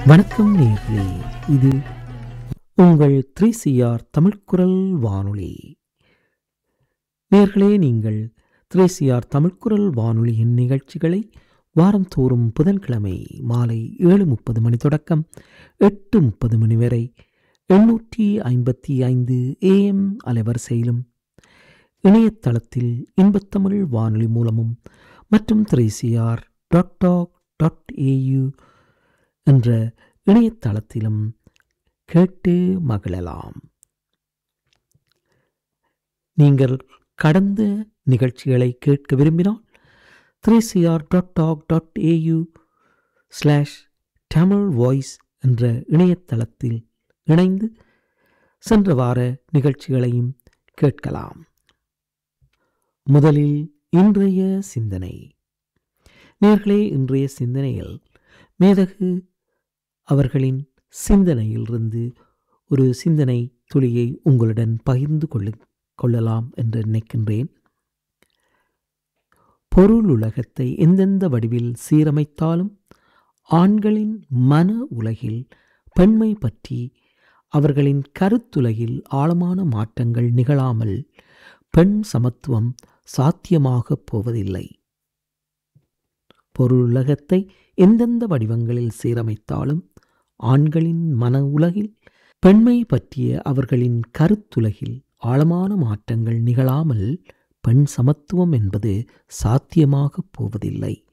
வணக்கம் நேர்களே இது உங்கள் த்ரீ சிஆர் தமிழ்குரல் வானொலி நேர்களே நீங்கள் த்ரீ சிஆர் தமிழ்குரல் வானொலியின் நிகழ்ச்சிகளை வாரந்தோறும் புதன்கிழமை மாலை ஏழு முப்பது மணி தொடக்கம் எட்டு முப்பது மணி வரை எண்ணூற்றி ஐம்பத்தி ஐந்து ஏஎம் அலைவரிசையிலும் இணையதளத்தில் இன்பத்தமிழ் வானொலி மூலமும் மற்றும் three CR dot org dot AU என்ற இணையதளத்திலும் கேட்டு மகிழலாம் நீங்கள் கடந்த நிகழ்ச்சிகளை கேட்க விரும்பினால் three CR dot org dot AU slash Tamil voice என்ற இணையதளத்தில் இணைந்து சென்ற வார நிகழ்ச்சிகளையும் கேட்கலாம் முதலில் இன்றைய சிந்தனை நேர்களே இன்றைய சிந்தனையில் மேதகு அவர்களின் சிந்தனையிலிருந்து ஒரு சிந்தனை துளியை உங்களுடன் பகிர்ந்து கொள்ளு கொள்ளலாம் என்று நினைக்கின்றேன் பொருள் உலகத்தை எந்தெந்த வடிவில் சீரமைத்தாலும் ஆண்களின் மன உலகில் பெண்மை பற்றி அவர்களின் கருத்துலகில் ஆழமான மாற்றங்கள் நிகழாமல் பெண் சமத்துவம் சாத்தியமாகப் போவதில்லை பொருளுலகத்தை எந்தெந்த வடிவங்களில் சீரமைத்தாலும் ஆண்களின் மன உலகில் பெண்மை பற்றிய அவர்களின் கருத்துலகில் ஆழமான மாற்றங்கள் நிகழாமல் பெண் சமத்துவம் என்பது சாத்தியமாகப் போவதில்லை